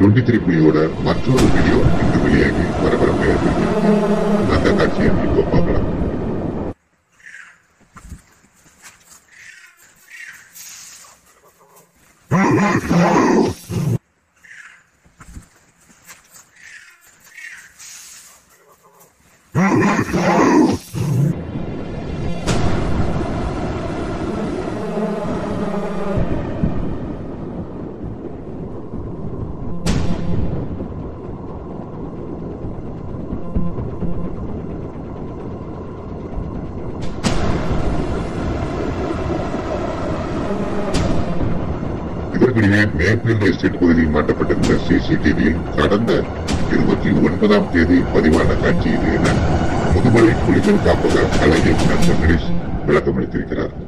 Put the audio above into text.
twenty three புலியோட மற்றொரு video இன்று வெளியாகி பரபரப்பை ஏற்படுத்தியிருக்கு அந்த காட்சியை இப்போ பார்க்கலாம் இதற்கிடையே மேப்பிள் எஸ்டேட் பகுதியில் மாட்டப்பட்டிருந்த சிசிடிவியில் கடந்த இருபத்தி ஒன்பதாம் தேதி பதிவான காட்சி இது என முதுமலை புலிகள் காப்பக கலை இயக்குனர் சங்கரேஷ் விளக்கமளித்திருக்கிறார்